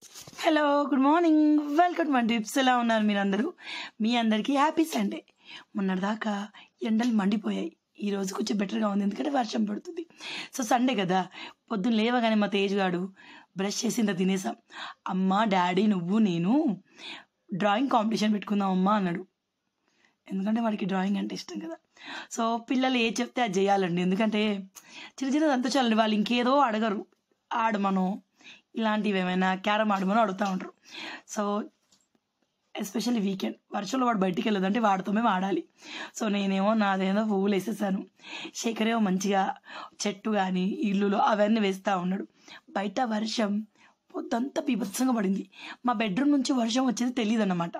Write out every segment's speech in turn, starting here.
hello good morning welcome to my tips ఎలా ఉన్నారు మీరందరూ మీ అందరికీ హ్యాపీ సండే మొన్నటిదాకా ఎండలు మండిపోయాయి ఈ రోజు కొంచెం బెటర్గా ఉంది ఎందుకంటే వర్షం పడుతుంది సో సండే కదా పొద్దున్న లేవగానే మా తేజ్ గాడు బ్రష్ చేసి ఇంత తినేసాం అమ్మ డాడీ నువ్వు నేను డ్రాయింగ్ కాంపిటీషన్ పెట్టుకుందాం అమ్మా అన్నాడు ఎందుకంటే వాడికి డ్రాయింగ్ అంటే ఇష్టం కదా సో పిల్లలు ఏ చెప్తే అది చేయాలండి ఎందుకంటే చిన్న చిన్న సంతోషాలండి వాళ్ళు ఇంకేదో అడగరు ఆడమను ఇలాంటివి ఏమైనా క్యారమ్ ఆడమని అడుగుతూ ఉంటారు సో ఎస్పెషల్లీ వీకెండ్ వర్షంలో వాడు బయటికి వెళ్ళదంటే వాడితో మేము ఆడాలి సో నేనేమో నాదేదో పువ్వులు వేసేసాను శేఖరేమో మంచిగా చెట్టు కానీ ఇల్లులో అవన్నీ వేస్తూ ఉన్నాడు బయట వర్షం పొద్దంతా పీభత్సంగా పడింది మా బెడ్రూమ్ నుంచి వర్షం వచ్చేది తెలియదు అన్నమాట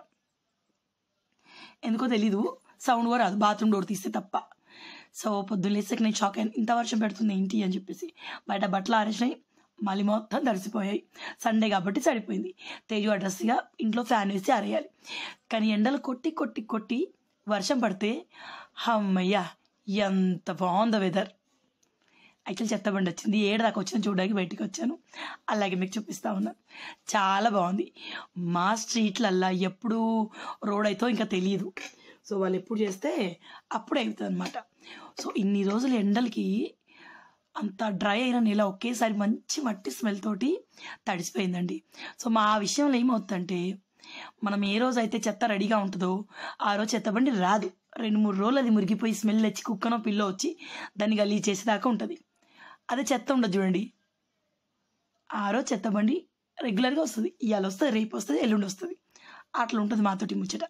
ఎందుకో తెలీదు సౌండ్ కూడా రాదు బాత్రూమ్ డోర్ తీస్తే తప్ప సో పొద్దున్న లేసాక నేను షాక్ అయ్యాను ఇంత వర్షం పెడుతుంది ఏంటి అని చెప్పేసి బయట బట్టలు ఆరేసినాయి మళ్ళీ మొత్తం తడిసిపోయాయి సండే కాబట్టి సరిపోయింది తేజు అడ్రస్గా ఇంట్లో ఫ్యాన్ వేసి ఆరేయాలి కానీ ఎండలు కొట్టి కొట్టి కొట్టి వర్షం పడితే అమ్మయ్యా ఎంత బాగుందో వెదర్ యాక్చువల్ చెత్త బండి వచ్చింది ఏడు దాకా వచ్చిన చూడడానికి బయటికి వచ్చాను అలాగే మీకు చూపిస్తా ఉన్నాను చాలా బాగుంది మా స్ట్రీట్లల్లా ఎప్పుడు రోడ్ అవుతో ఇంకా తెలియదు సో వాళ్ళు ఎప్పుడు చేస్తే అప్పుడే అవుతుంది అనమాట సో ఇన్ని రోజులు ఎండలకి అంత డ్రై అయిన నేల ఒకేసారి మంచి మట్టి స్మెల్ తోటి తడిసిపోయిందండి సో మా విషయంలో ఏమవుతుందంటే మనం ఏ రోజు అయితే చెత్త రెడీగా ఉంటుందో ఆ రోజు చెత్త బండి రాదు రెండు మూడు రోజులు అది మురిగిపోయి స్మెల్ వచ్చి కుక్కనో పిల్లో వచ్చి దాన్ని గలీ చేసేదాకా ఉంటుంది అదే చెత్త ఉండదు చూడండి ఆ రోజు చెత్త బండి రెగ్యులర్గా వస్తుంది ఇవాళ వస్తుంది రేపు వస్తుంది ఎల్లుండి వస్తుంది అట్లా ఉంటుంది మాతోటి ముచ్చట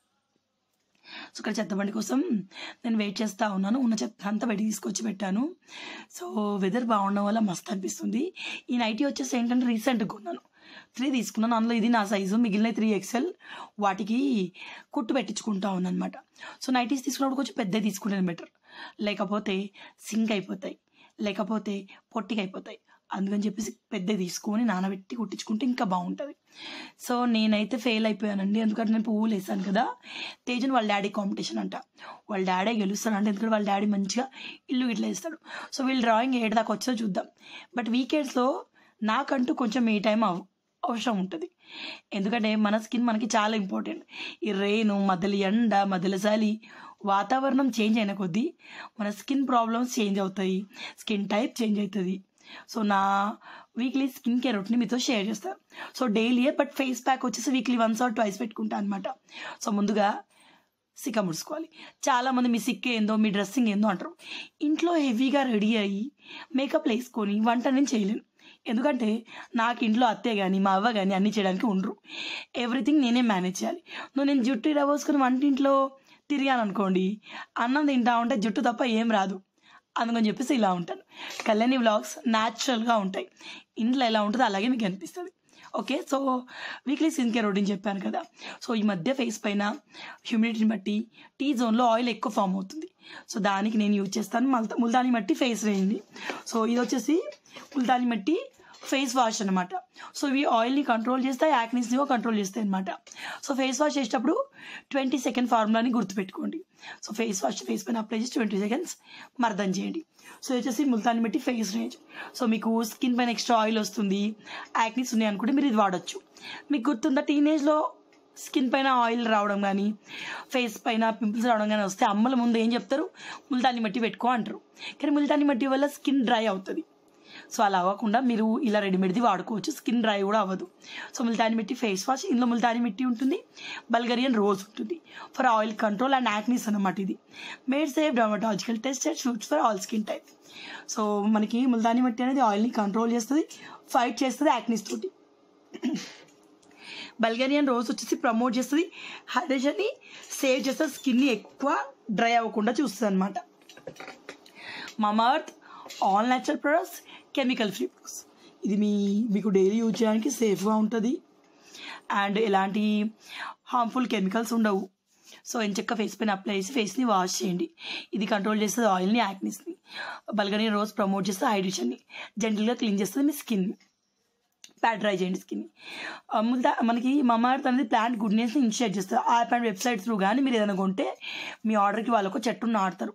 సో ఇక్కడ చెత్త బండి కోసం నేను వెయిట్ చేస్తూ ఉన్నాను ఉన్న చెత్త అంతా బయటికి తీసుకొచ్చి పెట్టాను సో వెదర్ బాగుండడం వల్ల మస్తు అనిపిస్తుంది ఈ నైటీ వచ్చేసి ఏంటంటే రీసెంట్గా కొన్నాను త్రీ తీసుకున్నాను అందులో ఇది నా సైజు మిగిలిన త్రీ ఎక్సెల్ వాటికి కుట్టు పెట్టించుకుంటా ఉన్నాను అనమాట సో నైటీస్ తీసుకున్నప్పుడు కొంచెం పెద్దవి తీసుకుంటాను బెటర్ లేకపోతే సింక్ అయిపోతాయి లేకపోతే పొట్టిగా అయిపోతాయి అందుకని చెప్పేసి పెద్ద తీసుకొని నానబెట్టి కుట్టించుకుంటే ఇంకా బాగుంటుంది సో నేనైతే ఫెయిల్ అయిపోయానండి ఎందుకంటే నేను పువ్వులు వేసాను కదా తేజన్ వాళ్ళ డాడీ కాంపిటీషన్ అంట వాళ్ళ డాడీ గెలుస్తానంటే ఎందుకంటే వాళ్ళ డాడీ మంచిగా ఇల్లు ఇట్లా వేస్తాడు సో వీళ్ళు డ్రాయింగ్ ఏడు దాకా వచ్చో చూద్దాం బట్ వీకెండ్స్లో నాకంటూ కొంచెం ఏ టైం అవ అవసరం ఉంటుంది ఎందుకంటే మన స్కిన్ మనకి చాలా ఇంపార్టెంట్ ఈ రెయిన్ మధ్యలో ఎండ మధ్యలో చలి వాతావరణం చేంజ్ అయిన కొద్దీ మన స్కిన్ ప్రాబ్లమ్స్ చేంజ్ అవుతాయి స్కిన్ టైప్ చేంజ్ అవుతుంది సో నా వీక్లీ స్కిన్ కేర్ రొటీన్ మీతో షేర్ చేస్తాను so daily but face pack వచ్చేసి వీక్లీ వన్స్ ఆర్ ట్వైస్ పెట్టుకుంటాను అనమాట సో ముందుగా సిక్క ముడుచుకోవాలి చాలామంది మీ సిక్ ఏందో మీ డ్రెస్సింగ్ ఏందో అంటారు ఇంట్లో హెవీగా రెడీ అయ్యి మేకప్ వేసుకొని వంట నేను చేయలేను ఎందుకంటే నాకు ఇంట్లో అత్తే కానీ మా అవ్వ కానీ అన్నీ చేయడానికి ఉండరు ఎవ్రీథింగ్ నేనే మేనేజ్ చేయాలి నువ్వు నేను జుట్టు ఇరవోసుకొని వంటింట్లో తిరిగాను అనుకోండి అన్నం తింటా ఉంటే జుట్టు తప్ప ఏం రాదు అందుకని చెప్పేసి ఇలా ఉంటాను కళ్యాణి వ్లాగ్స్ న్యాచురల్గా ఉంటాయి ఇంట్లో ఎలా ఉంటుందో అలాగే మీకు అనిపిస్తుంది okay so weekly skin care routine చెప్పాను కదా సో ఈ మధ్య ఫేస్ పైన హ్యూమిడిటీని బట్టి టీ జోన్లో ఆయిల్ ఎక్కువ ఫామ్ అవుతుంది సో దానికి నేను యూజ్ చేస్తాను మల్తా ముల్తాని మట్టి ఫేస్ రేంజ్ని సో ఇది వచ్చేసి ముల్తాని మట్టి ఫేస్ వాష్ అనమాట సో ఇవి ఆయిల్ని కంట్రోల్ చేస్తాయి యాక్నీస్ని కంట్రోల్ చేస్తాయి అనమాట సో ఫేస్ వాష్ చేసేటప్పుడు ట్వంటీ సెకండ్ ఫార్ములాని గుర్తుపెట్టుకోండి సో ఫేస్ వాష్ ఫేస్ పైన అప్లై చేసి ట్వంటీ సెకండ్స్ మర్దం చేయండి సో ఇది వచ్చేసి ముల్తాని బట్టి ఫేస్ రేంజ్ సో మీకు స్కిన్ పైన ఎక్స్ట్రా ఆయిల్ వస్తుంది యాక్నీస్ ఉన్నాయి అనుకుంటే మీరు ఇది వాడచ్చు మీకు గుర్తుందా టీనేజ్లో స్కిన్ పైన ఆయిల్ రావడం కానీ ఫేస్ పైన పింపుల్స్ రావడం కానీ వస్తే అమ్మల ముందు ఏం చెప్తారు ముల్తాని మట్టి పెట్టుకో అంటారు కానీ ముల్తాని మట్టి వల్ల స్కిన్ డ్రై అవుతుంది సో అలా అవ్వకుండా మీరు ఇలా రెడీమేడ్ది వాడుకోవచ్చు స్కిన్ డ్రై కూడా అవ్వదు so Multani mitti face wash ఇందులో ముల్తాని మిట్టి ఉంటుంది బల్గరియన్ రోజ్ ఉంటుంది for oil control and acnes అనమాట ఇది made safe dermatological test and suits for all skin type so మనకి ముల్తాని మట్టి అనేది ఆయిల్ని కంట్రోల్ చేస్తుంది ఫైట్ చేస్తుంది యాక్నీస్ తోటి బల్గేరియన్ రోజ్ వచ్చేసి ప్రమోట్ చేస్తుంది హైడ్రేషన్ని సేవ్ చేస్తుంది స్కిన్ని ఎక్కువ డ్రై అవ్వకుండా చూస్తుంది అనమాట Mamaearth all natural products chemical free products ఇది మీ మీకు డైలీ యూజ్ చేయడానికి సేఫ్గా ఉంటుంది అండ్ ఎలాంటి హార్మ్ఫుల్ కెమికల్స్ ఉండవు సో ఎంచక్క ఫేస్ పైన అప్లై చేసి ఫేస్ని వాష్ చేయండి ఇది కంట్రోల్ చేస్తుంది ఆయిల్ని యాక్నీస్ని బల్గని రోజ్ ప్రమోట్ చేస్తుంది హైడ్రేషన్ని జెంటల్గా క్లీన్ చేస్తుంది మీ స్కిన్ని ప్యాడ్ డ్రై చేయండి స్కిన్ ముల్తా మనకి మమార్త్ అనేది ప్లాంట్ గుడ్నెస్ని ఇనిషియేట్ చేస్తారు యాప్ అండ్ వెబ్సైట్ త్రూ కానీ మీరు ఏదైనా కొంటే మీ ఆర్డర్కి వాళ్ళకు చెట్టు నాడతారు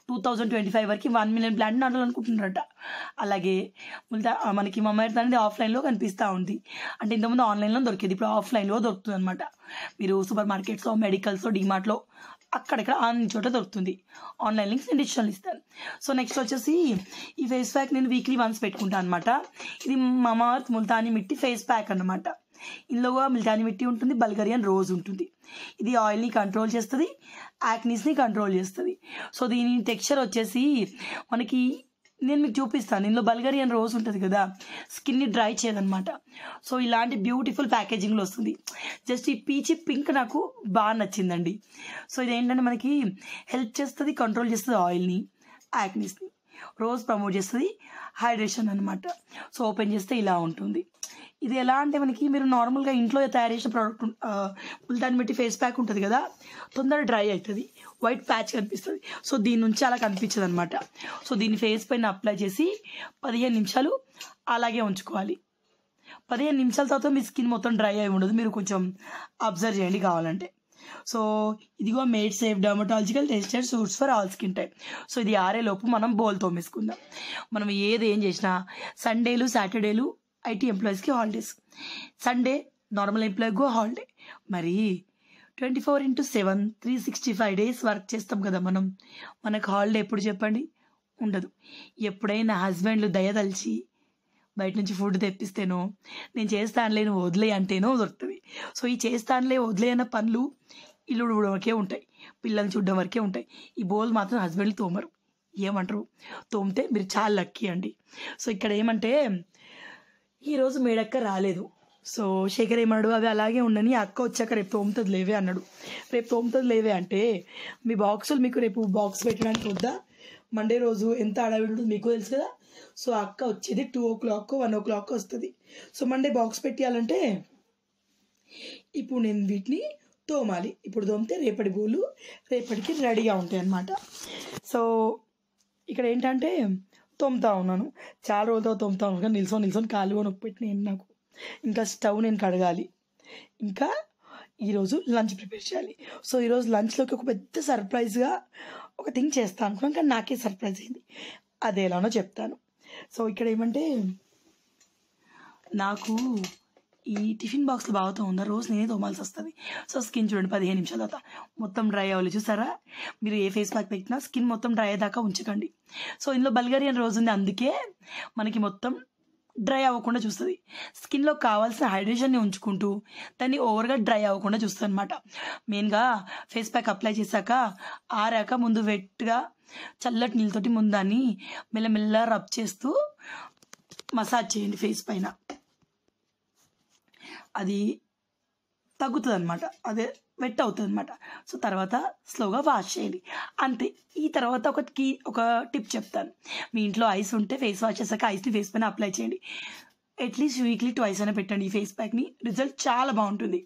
టూ థౌజండ్ ట్వంటీ ఫైవ్ వరకు వన్ మిలియన్ ప్లాంట్ నాటాలి అనుకుంటున్నారట అలాగే మిగతా ఆ మనకి మమ్మాయి అనేది ఆఫ్లైన్లో కనిపిస్తూ ఉంది అంటే ఇంతకుముందు ఆన్లైన్లో దొరికేది ఇప్పుడు ఆఫ్లైన్లో దొరుకుతుంది అనమాట మీరు సూపర్ మార్కెట్స్లో మెడికల్స్లో డిమార్ట్లో అక్కడక్కడ అన్ని చోట దొరుకుతుంది ఆన్లైన్ లింక్స్ నేను డిజిటల్ ఇస్తాను సో నెక్స్ట్ వచ్చేసి ఈ ఫేస్ ప్యాక్ నేను వీక్లీ వన్స్ పెట్టుకుంటాను అనమాట ఇది Mamaearth Multani mitti face pack అన్నమాట ఇందులో మిల్టానీ మిట్టి ఉంటుంది బల్గరియన్ రోజ్ ఉంటుంది ఇది ఆయిల్ని కంట్రోల్ చేస్తుంది యాక్నీస్ని కంట్రోల్ చేస్తుంది సో దీని టెక్స్చర్ వచ్చేసి మనకి నేను మీకు చూపిస్తాను ఇందులో బల్గరియన్ రోజ్ ఉంటుంది కదా స్కిన్ని డ్రై చేయదనమాట సో ఇలాంటి బ్యూటిఫుల్ ప్యాకేజింగ్లో వస్తుంది జస్ట్ ఈ పీచి పింక్ నాకు బాగా నచ్చిందండి సో ఇది ఏంటంటే మనకి హెల్ప్ చేస్తుంది కంట్రోల్ చేస్తుంది ఆయిల్ని యాక్నీస్ని రోజ్ ప్రమోట్ చేస్తుంది హైడ్రేషన్ అనమాట సో ఓపెన్ చేస్తే ఇలా ఉంటుంది ఇది ఎలా అంటే మనకి మీరు నార్మల్గా ఇంట్లో తయారు చేసిన ప్రోడక్ట్ దాన్ని బట్టి ఫేస్ ప్యాక్ ఉంటుంది కదా తొందరగా డ్రై అవుతుంది వైట్ ప్యాచ్ కనిపిస్తుంది సో దీని నుంచి అలా కనిపించదు అనమాట సో దీన్ని ఫేస్ పైన అప్లై చేసి పదిహేను నిమిషాలు అలాగే ఉంచుకోవాలి పదిహేను నిమిషాల తర్వాత మీ స్కిన్ మొత్తం డ్రై అయి ఉండదు మీరు కొంచెం అబ్జర్వ్ చేయండి కావాలంటే సో ఇదిగో made safe dermatological tested suits for all skin type so ఇది ఆరే లోపు మనం బోల్ తోమేసుకుందాం మనం ఏది ఏం చేసినా సండేలు సాటర్డేలు ఐటీ ఎంప్లాయీస్కి హాలిడేస్ సండే నార్మల్ ఎంప్లాయీకి హాలిడే మరి twenty four into seven three sixty five days work చేస్తాం కదా మనం మనకు హాలిడే ఎప్పుడు చెప్పండి ఉండదు ఎప్పుడైనా హస్బెండ్లు దయదలిచి బయట నుంచి ఫుడ్ తెప్పిస్తేనో నేను చేస్తానులే నువ్వు వదిలే అంటేనో దొరుకుతుంది సో ఈ చేస్తానులే వదిలే అన్న పనులు ఇల్లు ఉడవడం వరకే ఉంటాయి పిల్లల్ని చూడడం వరకే ఉంటాయి ఈ బోల్ మాత్రం హస్బెండ్లు తోమరు ఏమంటారు తోమితే మీరు చాలా లక్కీ అండి సో ఇక్కడ ఏమంటే ఈరోజు మేడక్క రాలేదు సో శేఖర్ ఏమన్నాడు అవి అలాగే ఉండని అక్క వచ్చాక రేపు తోముతుంది లేవే అన్నాడు రేపు తోముతుంది లేవే అంటే మీ బాక్సులు మీకు రేపు బాక్స్ పెట్టడానికి వద్దా మండే రోజు ఎంత అడవిడి ఉంటుందో మీకు తెలుసు కదా సో అక్క వచ్చేది two o'clock one o'clock వస్తుంది సో మండే బాక్స్ పెట్టాలంటే ఇప్పుడు నేను వీటిని తోమాలి ఇప్పుడు తోమితే రేపటి బోలు రేపటికి రెడీగా ఉంటాయి అన్నమాట సో ఇక్కడ ఏంటంటే తోముతా ఉన్నాను చాలా రోజులతో తోముతా ఉన్నాను కానీ నిల్సొని నిల్సొని కాలు నొప్పి పెట్టినాయి నాకు ఇంకా స్టవ్ నేను కడగాలి ఇంకా ఈరోజు లంచ్ ప్రిపేర్ చేయాలి సో ఈరోజు లంచ్లోకి ఒక పెద్ద సర్ప్రైజ్గా ఒక థింగ్ చేస్తాను అనుకున్నాను కానీ నాకే సర్ప్రైజ్ అయింది అది ఎలానో చెప్తాను సో ఇక్కడ ఏమంటే నాకు ఈ టిఫిన్ బాక్స్లో బాగుతూ ఉందా రోజు నేనే తోమాల్సి వస్తుంది సో స్కిన్ చూడండి పదిహేను నిమిషాల తర్వాత మొత్తం డ్రై అవ్వాలి చూసారా మీరు ఏ ఫేస్ ప్యాక్ పెట్టినా స్కిన్ మొత్తం డ్రై అయ్యేదాకా ఉంచకండి సో ఇందులో బల్గరియన్ రోజ్ ఉంది అందుకే మనకి మొత్తం డ్రై అవ్వకుండా చూస్తుంది స్కిన్లో కావాల్సిన హైడ్రేషన్ని ఉంచుకుంటూ దాన్ని ఓవర్గా డ్రై అవ్వకుండా చూస్తుంది అనమాట మెయిన్గా ఫేస్ ప్యాక్ అప్లై చేశాక ఆరాక ముందు వెట్గా చల్లటి నీళ్ళతోటి ముందు దాన్ని మెల్లమెల్ల రబ్ చేస్తూ మసాజ్ చేయండి ఫేస్ పైన అది తగ్గుతుంది అనమాట అదే వెట్ అవుతుంది అనమాట సో తర్వాత స్లోగా వాష్ చేయండి అంతే ఈ తర్వాత ఒక కీ ఒక టిప్ చెప్తాను మీ ఇంట్లో ఐస్ ఉంటే ఫేస్ వాష్ చేశాక ఐస్ని ఫేస్ పైన అప్లై చేయండి అట్లీస్ట్ వీక్లీ ట్వైస్ అయినా పెట్టండి ఈ ఫేస్ ప్యాక్ని రిజల్ట్ చాలా బాగుంటుంది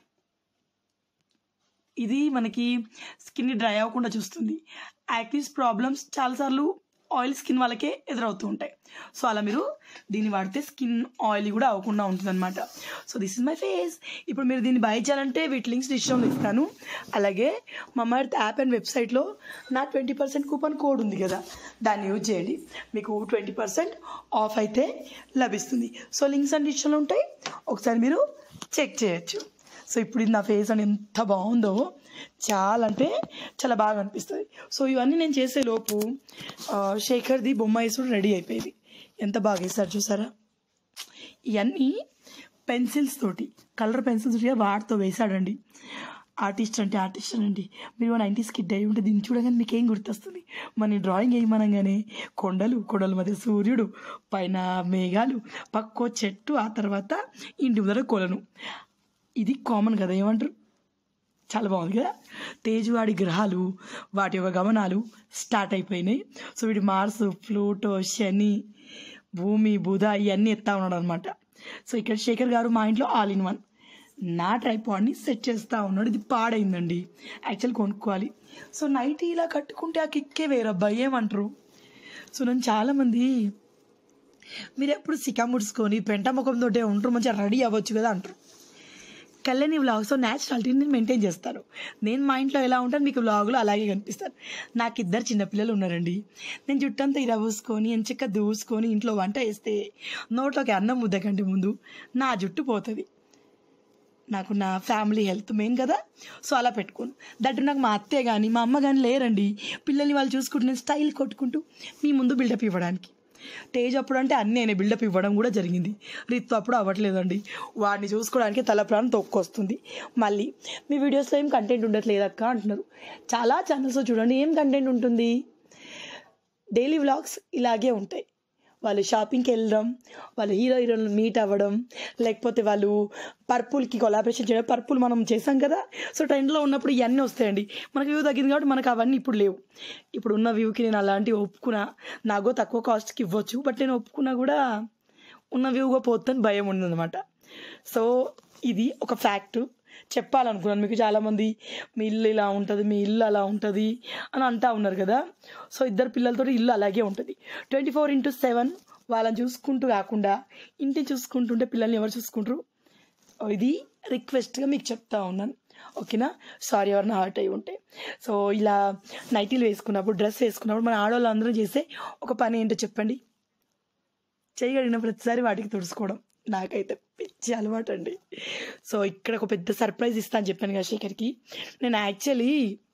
ఇది మనకి స్కిన్ డ్రై అవ్వకుండా చూస్తుంది యాక్టివ్స్ ప్రాబ్లమ్స్ చాలాసార్లు ఆయిల్ స్కిన్ వాళ్ళకే ఎదురవుతూ ఉంటాయి సో అలా మీరు దీన్ని వాడితే స్కిన్ ఆయిల్ కూడా అవ్వకుండా ఉంటుంది అనమాట so this is my face ఇప్పుడు మీరు దీన్ని బై చేయాలంటే వీటి లింక్స్ డిస్కౌంట్ ఇస్తాను అలాగే మమ్మర్త్ యాప్ అండ్ వెబ్సైట్లో నా ట్వంటీ పర్సెంట్ కూపన్ కోడ్ ఉంది కదా దాన్ని యూజ్ చేయండి మీకు ట్వంటీ పర్సెంట్ ఆఫ్ అయితే లభిస్తుంది సో లింక్స్ అండ్ డిస్కౌంట్ ఉంటాయి ఒకసారి మీరు చెక్ చేయొచ్చు సో ఇప్పుడు ఇది నా ఫేస్ అని ఎంత బాగుందో చాలా అంటే చాలా బాగా అనిపిస్తుంది సో ఇవన్నీ నేను చేసే లోపు ఆ, శేఖర్ది బొమ్మ వేసుడు రెడీ అయిపోయింది ఎంత బాగా వేస్తారు చూసారా ఇవన్నీ పెన్సిల్స్ తోటి కలర్ పెన్సిల్స్ తోటి వాటితో వేశాడండి ఆర్టిస్ట్ అంటే ఆర్టిస్ట్ అండి మీరు నైంటీస్ కిడ్ అయి ఉంటే దీన్ని చూడగానే మీకు ఏం గుర్తొస్తుంది మన డ్రాయింగ్ వేయమనగానే కొండలు కొండల మధ్య సూర్యుడు పైన మేఘాలు పక్కో చెట్టు ఆ తర్వాత ఇంటి ముందర కొలను ఇది కామన్ కదా ఏమంటారు చాలా బాగుంది కదా తేజువాడి గ్రహాలు వాటి యొక్క గమనాలు స్టార్ట్ అయిపోయినాయి సో వీడి మార్స్ ప్లూటో శని భూమి బుధ ఇవన్నీ ఎత్తా ఉన్నాడు అనమాట సో ఇక్కడ శేఖర్ గారు మా ఇంట్లో ఆల్ ఇన్ వన్ నా ట్రైపాడ్ని సెట్ చేస్తూ ఉన్నాడు ఇది పాడైందండి యాక్చువల్ కొనుక్కోవాలి సో నైట్ ఇలా కట్టుకుంటే ఆ కిక్కే వేరబ్బా ఏమంటారు సో నన్ను చాలామంది మీరు ఎప్పుడు సికా ముడుచుకొని పెంట ముఖంతో ఉంటారు మంచిగా రెడీ అవ్వచ్చు కదా అంటారు కళ్యాణి వ్లాగ్స్ న్యాచురాలిటీని మెయింటైన్ చేస్తాను నేను మా ఇంట్లో ఎలా ఉంటాను మీకు వ్లాగులు అలాగే కనిపిస్తాను నాకు ఇద్దరు చిన్నపిల్లలు ఉన్నారండి నేను జుట్టంతా ఇరవూసుకొని ఎంచక్క దూసుకొని ఇంట్లో వంట వేస్తే నోట్లోకి అన్నం ముద్ద కంటే ముందు నా జుట్టు పోతుంది నాకు నా ఫ్యామిలీ హెల్త్ మెయిన్ కదా సో అలా పెట్టుకోను దట్టు నాకు మా అత్తే కానీ మా అమ్మ కానీ లేరండి పిల్లల్ని వాళ్ళు చూసుకుంటూ నేను స్టైల్ కొట్టుకుంటూ మీ ముందు బిల్డప్ ఇవ్వడానికి తేజ్ అప్పుడు అంటే అన్నీ నేను బిల్డప్ ఇవ్వడం కూడా జరిగింది రిత్తు అప్పుడు అవ్వట్లేదండి వాడిని చూసుకోవడానికి తల ప్రాణం తొక్కొస్తుంది మళ్ళీ మీ వీడియోస్లో ఏం కంటెంట్ ఉండట్లేదు అక్క అంటున్నారు చాలా ఛానల్స్ చూడండి ఏం కంటెంట్ ఉంటుంది డైలీ వ్లాగ్స్ ఇలాగే ఉంటాయి వాళ్ళు షాపింగ్కి వెళ్ళడం వాళ్ళు హీరో హీరోలను మీట్ అవ్వడం లేకపోతే వాళ్ళు పర్పుల్కి కొలాబరేషన్ చేయడం పర్పుల్ మనం చేసాం కదా సో ట్రెండ్లో ఉన్నప్పుడు ఇవన్నీ వస్తాయండి మనకు వ్యూ తగ్గింది కాబట్టి మనకు అవన్నీ ఇప్పుడు లేవు ఇప్పుడు ఉన్న వ్యూకి నేను అలాంటివి ఒప్పుకున్నా నాగో తక్కువ కాస్ట్కి ఇవ్వచ్చు బట్ నేను ఒప్పుకున్నా కూడా ఉన్న వ్యూగా పోతుందని భయం ఉందన్నమాట సో ఇది ఒక ఫ్యాక్ట్ చెప్పాలనుకున్నాను మీకు చాలామంది మీ ఇల్లు ఇలా ఉంటుంది మీ ఇల్లు అలా ఉంటుంది అని అంటా ఉన్నారు కదా సో ఇద్దరు పిల్లలతో ఇల్లు అలాగే ఉంటుంది ట్వంటీ ఫోర్ ఇంటూ సెవెన్ వాళ్ళని చూసుకుంటూ కాకుండా ఇంటిని చూసుకుంటుంటే పిల్లల్ని ఎవరు చూసుకుంటారు ఇది రిక్వెస్ట్గా మీకు చెప్తా ఉన్నాను ఓకేనా సారీ ఎవరైనా హర్ట్ అయి ఉంటే సో ఇలా నైటీలు వేసుకున్నప్పుడు డ్రెస్ వేసుకున్నప్పుడు మన ఆడవాళ్ళు అందరూ చేసే ఒక పని ఏంటో చెప్పండి చేయగలిగిన ప్రతిసారి వాటికి తుడుచుకోవడం నాకైతే పిచ్చి అలవాటు అండి సో ఇక్కడ ఒక పెద్ద సర్ప్రైజ్ ఇస్తాను చెప్పాను కదా శేఖర్కి నేను యాక్చువల్లీ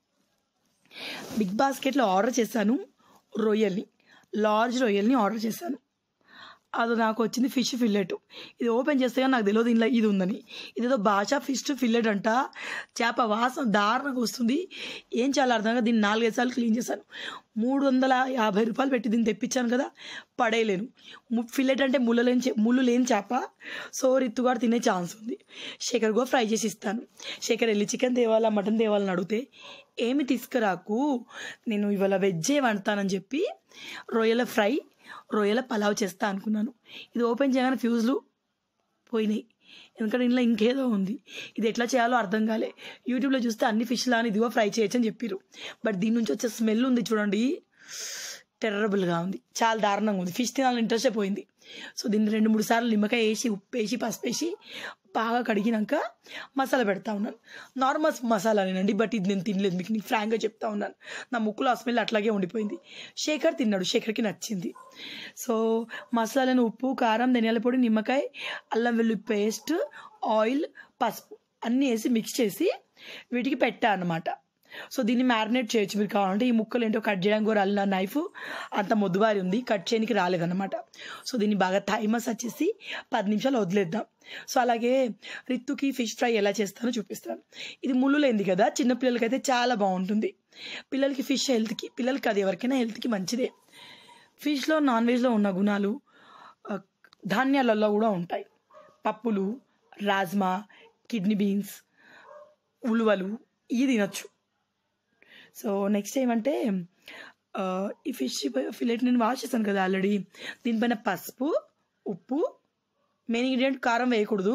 బిగ్ బాస్కెట్లో ఆర్డర్ చేశాను రొయ్యల్ని లార్జ్ రొయ్యల్ని ఆర్డర్ చేశాను అది నాకు వచ్చింది ఫిష్ ఫిల్లెట్ ఇది ఓపెన్ చేస్తే కానీ నాకు తెలియదు ఇంట్లో ఇది ఉందని ఇదేదో భాష ఫిష్ ఫిల్లెట్ అంట చేప వాసన దారుణంగా వస్తుంది ఏం చాలా అర్థంగా దీన్ని నాలుగైదు సార్లు క్లీన్ చేశాను మూడు వందల యాభై రూపాయలు పెట్టి దీన్ని తెప్పించాను కదా పడేయలేను ము- ఫిల్లెట్ అంటే ముళ్ళు లేని చే- ముళ్ళు లేని చేప సో రిత్తుగాడు తినే ఛాన్స్ ఉంది శేఖర్ గో ఫ్రై చేసి ఇస్తాను శేఖర్ వెళ్ళి చికెన్ తేవాలా మటన్ తేవాలని అడిగితే ఏమి తీసుకురాకు నేను ఇవాళ వెజ్జే వండుతానని చెప్పి రొయ్యల ఫ్రై రొయ్యల పలావ్ చేస్తా అనుకున్నాను ఇది ఓపెన్ చేయగానే ఫ్యూజ్లు పోయినాయి ఎందుకంటే ఇంట్లో ఇంకేదో ఉంది ఇది ఎట్లా చేయాలో అర్థం కాలే యూట్యూబ్లో చూస్తే అన్ని ఫిష్ లాని ఇదిగో ఫ్రై చేయొచ్చు అని చెప్పారు బట్ దీని నుంచి వచ్చే స్మెల్ ఉంది చూడండి టెర్రబుల్గా ఉంది చాలా దారుణంగా ఉంది ఫిష్ తినాలని ఇంట్రెస్టే పోయింది సో దీన్ని రెండు మూడు సార్లు నిమ్మకాయ వేసి ఉప్పు వేసి పసుపు వేసి బాగా కడిగినాక మసాలా పెడతా ఉన్నాను నార్మల్ మసాలానేనండి బట్ ఇది నేను తినలేదు మీకు నీకు ఫ్రాంక్గా చెప్తా ఉన్నాను నా ముక్కులో ఆ స్మెల్ అట్లాగే ఉండిపోయింది శేఖర్ తిన్నాడు శేఖర్కి నచ్చింది సో మసాలాను ఉప్పు కారం ధనియాల పొడి నిమ్మకాయ అల్లం వెల్లుల్లి పేస్ట్ ఆయిల్ పసుపు అన్నీ వేసి మిక్స్ చేసి వీటికి పెట్టా అన్నమాట సో దీన్ని మ్యారినేట్ చేయొచ్చు మీరు కావాలంటే ఈ ముక్కలు ఏంటో కట్ చేయడానికి కూడా అల్లిన నైఫ్ అంత మొద్దుబారి ఉంది కట్ చేయడానికి రాలేదన్నమాట సో దీన్ని బాగా థై మసాజ్ చేసి పది నిమిషాలు వదిలేద్దాం సో అలాగే రిత్తుకి ఫిష్ ఫ్రై ఎలా చేస్తానో చూపిస్తాను ఇది ముళ్ళు లేనిది కదా చిన్నపిల్లలకి అయితే చాలా బాగుంటుంది పిల్లలకి ఫిష్ హెల్త్కి పిల్లలకి అది ఎవరికైనా హెల్త్కి మంచిదే ఫిష్లో నాన్ వెజ్లో ఉన్న గుణాలు ఆ, ధాన్యాలలో కూడా ఉంటాయి పప్పులు రాజ్మా కిడ్నీ బీన్స్ ఉలువలు ఇవి తినొచ్చు సో నెక్స్ట్ ఏమంటే ఆ, ఈ ఫిష్ ఫిలెట్ నేను వాష్ చేశాను కదా ఆల్రెడీ దీనిపైన పసుపు ఉప్పు మెయిన్ ఇంగ్రీడియంట్ కారం వేయకూడదు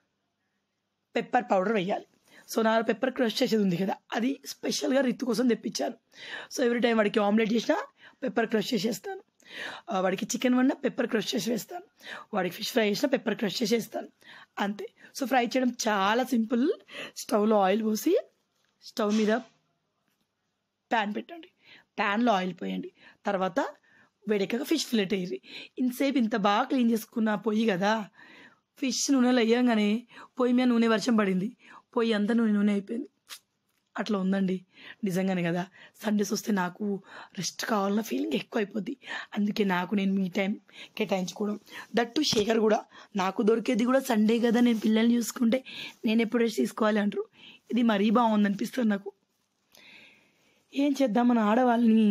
పెప్పర్ పౌడర్ వేయాలి సో నా పెప్పర్ క్రష్ చేసేది ఉంది కదా అది స్పెషల్గా రిత్తు కోసం తెప్పించాను సో ఎవ్రీ టైం వాడికి ఆమ్లెట్ చేసినా పెప్పర్ క్రష్ చేసేస్తాను ఆ, వాడికి చికెన్ వండినా పెప్పర్ క్రష్ చేసి వేస్తాను వాడికి ఫిష్ ఫ్రై చేసినా పెప్పర్ క్రష్ చేసి వేస్తాను అంతే సో ఫ్రై చేయడం చాలా సింపుల్ స్టవ్లో ఆయిల్ పోసి స్టవ్ మీద ప్యాన్ పెట్టండి ప్యాన్లో ఆయిల్ పోయండి తర్వాత వేడెక్కగా ఫిష్ ఫిలెట్ వేయండి ఇంతసేపు ఇంత బాగా క్లీన్ చేసుకున్న పొయ్యి కదా ఫిష్ నూనెలో వేయంగానే పొయ్యి మీద నూనె వర్షం పడింది పొయ్యి అంతా నూనె నూనె అయిపోయింది అట్లా ఉందండి నిజంగానే కదా సండేస్ వస్తే నాకు రెస్ట్ కావాలన్న ఫీలింగ్ ఎక్కువ అయిపోద్ది అందుకే నాకు నేను మీ టైం కేటాయించుకోవడం దట్టు శేఖర్ కూడా నాకు దొరికేది కూడా సండే కదా నేను పిల్లల్ని చూసుకుంటే నేను ఎప్పుడు రెస్ట్ తీసుకోవాలి అంటారు ఇది మరీ బాగుంది అనిపిస్తుంది నాకు ఏం చేద్దాం మన ఆడవాళ్ళని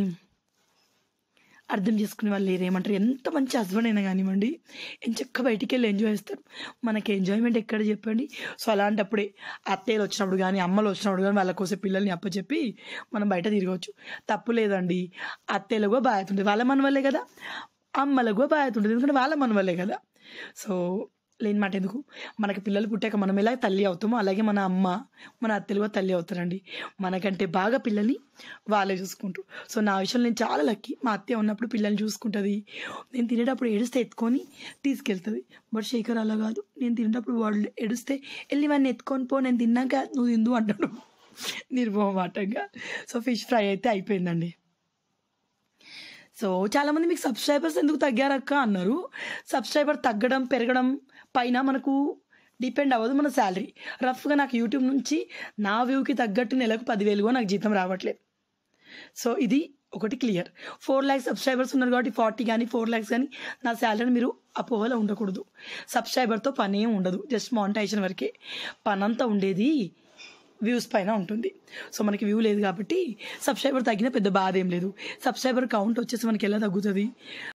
అర్థం చేసుకునే వాళ్ళు లేరు ఏమంటారు ఎంత మంచి హస్బెండ్ అయినా కానివ్వండి ఎంచక్క బయటికి వెళ్ళి ఎంజాయ్ చేస్తారు మనకి ఎంజాయ్మెంట్ ఎక్కడ చెప్పండి సో అలాంటప్పుడే అత్తయ్యలు వచ్చినప్పుడు కానీ అమ్మలు వచ్చినప్పుడు కానీ వాళ్ళ కోసం పిల్లల్ని అప్పచెప్పి మనం బయట తిరగవచ్చు తప్పు లేదండి అత్తయ్యలకు కూడా బాధ్యత ఉంటుంది వాళ్ళ మన వల్లే కదా అమ్మలకు కూడా బాధ్యత ఉంటుంది ఎందుకంటే వాళ్ళ మన వల్లే కదా సో లేని మాట ఎందుకు మనకి పిల్లలు పుట్టాక మనం ఎలా తల్లి అవుతామో అలాగే మన అమ్మ మన అత్తలు కూడా తల్లి అవుతారండి మనకంటే బాగా పిల్లల్ని వాళ్ళే చూసుకుంటారు సో నా విషయంలో నేను చాలా లక్కీ మా అత్తయ్య ఉన్నప్పుడు పిల్లల్ని చూసుకుంటుంది నేను తినేటప్పుడు ఏడిస్తే ఎత్తుకొని తీసుకెళ్తుంది బట్ శేఖర్ అలా కాదు నేను తినేటప్పుడు వాళ్ళు ఏడిస్తే వెళ్ళి వాడిని ఎత్తుకొని పో నేను తిన్నాక నువ్వు తిందు అంటాడు నిర్మోహమాటంగా సో ఫిష్ ఫ్రై అయితే అయిపోయిందండి సో చాలామంది మీకు సబ్స్క్రైబర్స్ ఎందుకు తగ్గారక్క అన్నారు సబ్స్క్రైబర్ తగ్గడం పెరగడం పైన మనకు డిపెండ్ అవ్వదు మన శాలరీ రఫ్గా నాకు యూట్యూబ్ నుంచి నా వ్యూకి తగ్గట్టు నెలకు పదివేలుగా నాకు జీతం రావట్లేదు సో ఇది ఒకటి క్లియర్ ఫోర్ ల్యాక్స్ సబ్స్క్రైబర్స్ ఉన్నారు కాబట్టి ఫార్టీ కానీ ఫోర్ ల్యాక్స్ కానీ నా శాలరీని మీరు అపోహలో ఉండకూడదు సబ్స్క్రైబర్తో పని ఏం ఉండదు జస్ట్ మానిటైజేషన్ వరకే పనంతా ఉండేది వ్యూస్ పైన ఉంటుంది సో మనకి వ్యూ లేదు కాబట్టి సబ్స్క్రైబర్ తగ్గిన పెద్ద బాధ ఏం లేదు సబ్స్క్రైబర్ కౌంట్ వచ్చేసి మనకి ఎలా తగ్గుతుంది